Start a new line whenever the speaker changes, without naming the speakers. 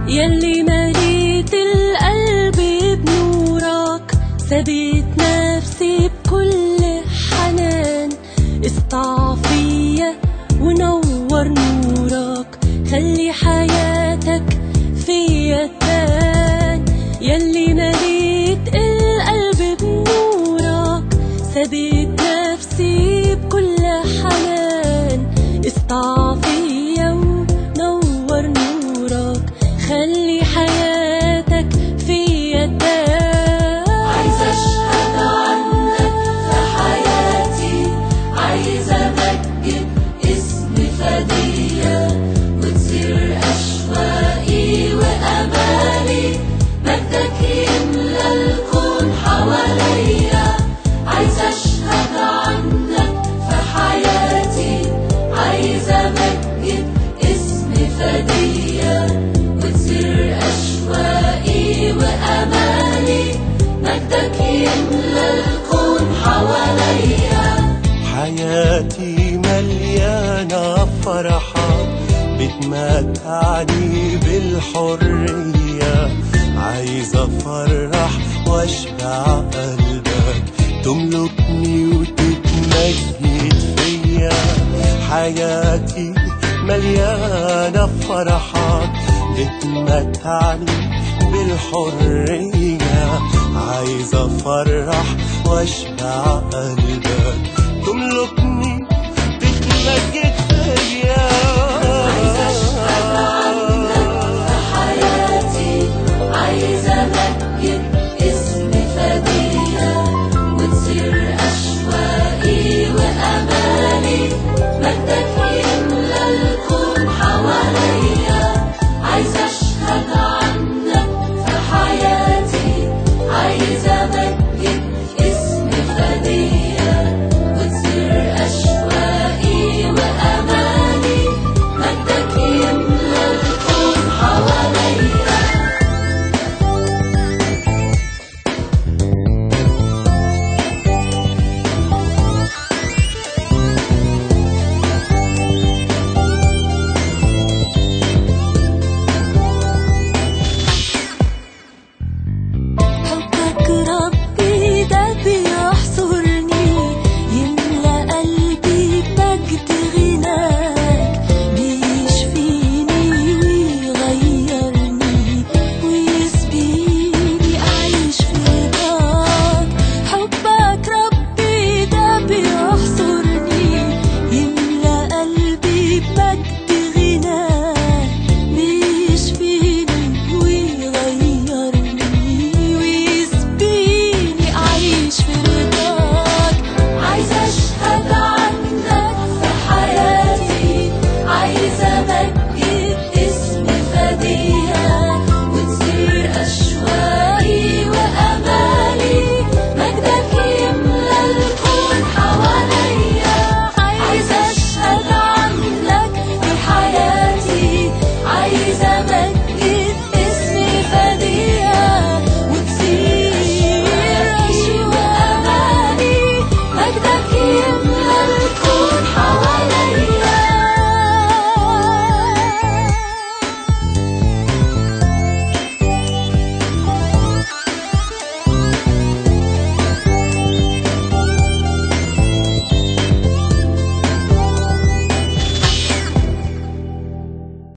يلي مليت القلب بنورك ثبت نفسي بكل حنان اسطع فيا ونور نورك خلي حياتك فيا تبان يلي مليت القلب بنورك ثبت نفسي بكل حنان اسطع فيا ونور نورك خلي حياتك فيا تبان
عايزة أشهد عنك في حياتي عايزة أمجد اسم فدية وتصير أشواقي وأمالي مجدك يملى الكون حواليا عايزة أشهد عنك في حياتي عايزة أمجد اسم فدية وتصير أشواقي وأمالي مجدك يملى الكون حواليا
حياتي مليانة فرحة بتمتعني بالحرية عايز أفرح وأشبع قلبك تملكني وتتمجد فيا حياتي مليانة فرحات بتمتعني بالحرية عايز أفرح وأشبع قلبك تملكني تتمجد فيا